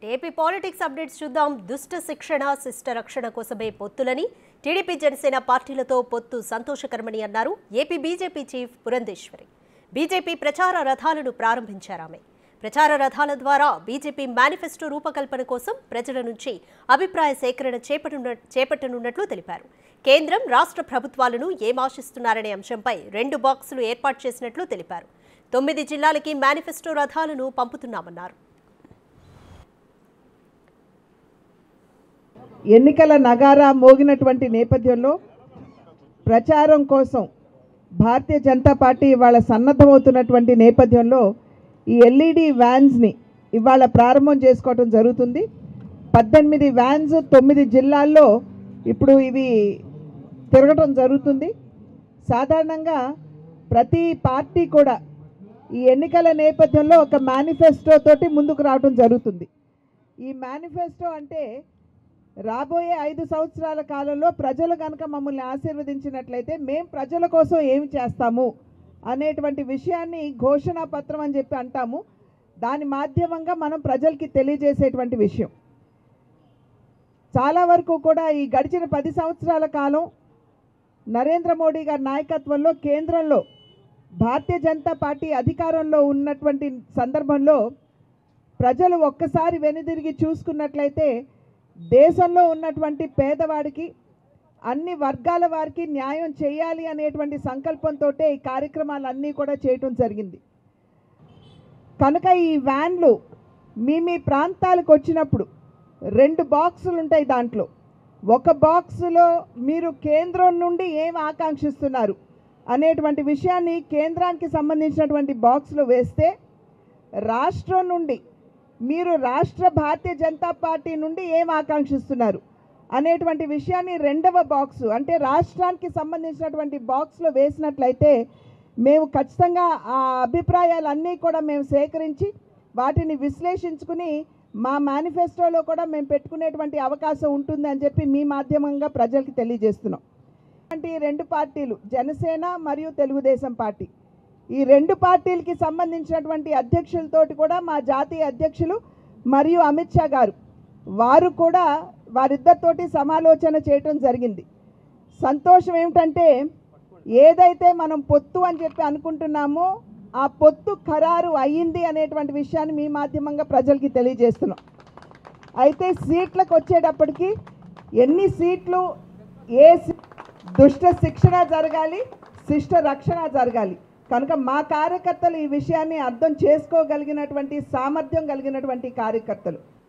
right AP politics updates చూద్దాం దుష్ట శిక్షణ శిష్ట రక్షణ కోసమే పొత్తులని టీడీపీ జనసేన పార్టీలతో పొత్తు సంతోషకరమని అన్నారు AP BJP chief Purandeswari BJP ప్రచార రథాలను ప్రారంభించారామె ప్రచార రథాల ద్వారా బీజేపీ మేనిఫెస్టో రూపకల్పన కోసం ప్రజల నుంచి అభిప్రాయ సేకరణ చేపట్టున్న చేపట్టనున్నట్లు తెలిపారు కేంద్రం రాష్ట్ర ప్రభుత్వాలను ఏం ఆశిస్తున్నారనే అంశంపై రెండు బాక్సులు ఏర్పాటు చేసినట్లు తెలిపారు తొమ్మిది జిల్లాలకి మేనిఫెస్టో రథాలను పంపుతున్నామన్నారు ఎన్నికల నగారా మోగినటువంటి నేపథ్యంలో ప్రచారం కోసం భారతీయ జనతా పార్టీ ఇవాళ సన్నద్ధమవుతున్నటువంటి నేపథ్యంలో ఈ ఎల్ఈడి వ్యాన్స్ని ఇవాళ ప్రారంభం చేసుకోవటం జరుగుతుంది పద్దెనిమిది వ్యాన్స్ తొమ్మిది జిల్లాల్లో ఇప్పుడు ఇవి తిరగటం జరుగుతుంది సాధారణంగా ప్రతి పార్టీ కూడా ఈ ఎన్నికల నేపథ్యంలో ఒక మేనిఫెస్టో తోటి ముందుకు రావటం జరుగుతుంది ఈ మేనిఫెస్టో అంటే రాబోయే ఐదు సంవత్సరాల కాలంలో ప్రజలు కనుక మమ్మల్ని ఆశీర్వదించినట్లయితే మేం ప్రజల కోసం ఏమి చేస్తాము అనేటువంటి విషయాన్ని ఘోషణా పత్రం అని చెప్పి అంటాము దాని మాధ్యమంగా మనం ప్రజలకి తెలియజేసేటువంటి విషయం చాలా వరకు కూడా ఈ గడిచిన పది సంవత్సరాల కాలం నరేంద్ర మోడీ గారి నాయకత్వంలో కేంద్రంలో భారతీయ జనతా పార్టీ అధికారంలో ఉన్నటువంటి సందర్భంలో ప్రజలు ఒక్కసారి వెనుదిరిగి చూసుకున్నట్లయితే దేశంలో ఉన్నటువంటి పేదవాడికి అన్ని వర్గాల వారికి న్యాయం చేయాలి అనేటువంటి సంకల్పంతో ఈ కార్యక్రమాలన్నీ కూడా చేయటం జరిగింది కనుక ఈ వ్యాన్లు మీ మీ ప్రాంతాలకు వచ్చినప్పుడు రెండు బాక్సులు ఉంటాయి దాంట్లో ఒక బాక్సులో మీరు కేంద్రం నుండి ఏం ఆకాంక్షిస్తున్నారు అనేటువంటి విషయాన్ని కేంద్రానికి సంబంధించినటువంటి బాక్స్లో వేస్తే రాష్ట్రం నుండి మీరు రాష్ట్ర భారతీయ జనతా పార్టీ నుండి ఏం ఆకాంక్షిస్తున్నారు అనేటువంటి విషయాన్ని రెండవ బాక్సు అంటే రాష్ట్రానికి సంబంధించినటువంటి బాక్స్లో వేసినట్లయితే మేము ఖచ్చితంగా ఆ అభిప్రాయాలన్నీ కూడా మేము సేకరించి వాటిని విశ్లేషించుకుని మా మేనిఫెస్టోలో కూడా మేము పెట్టుకునేటువంటి అవకాశం ఉంటుంది అని చెప్పి మీ మాధ్యమంగా ప్రజలకు తెలియజేస్తున్నాం అంటే ఈ రెండు పార్టీలు జనసేన మరియు తెలుగుదేశం పార్టీ ఈ రెండు పార్టీలకి సంబంధించినటువంటి అధ్యక్షులతోటి కూడా మా జాతీయ అధ్యక్షులు మరియు అమిత్ షా గారు వారు కూడా వారిద్దరితోటి సమాలోచన చేయటం జరిగింది సంతోషం ఏమిటంటే ఏదైతే మనం పొత్తు అని చెప్పి అనుకుంటున్నామో ఆ పొత్తు ఖరారు అయ్యింది అనేటువంటి విషయాన్ని మీ మాధ్యమంగా ప్రజలకి తెలియజేస్తున్నాం అయితే సీట్లకు వచ్చేటప్పటికి ఎన్ని సీట్లు ఏ సీ- దుష్ట శిక్షణ జరగాలి శిష్ట రక్షణ జరగాలి కనుక మా కార్యకర్తలు ఈ విషయాన్ని అర్థం చేసుకోగలిగినటువంటి సామర్థ్యం కలిగినటువంటి కార్యకర్తలు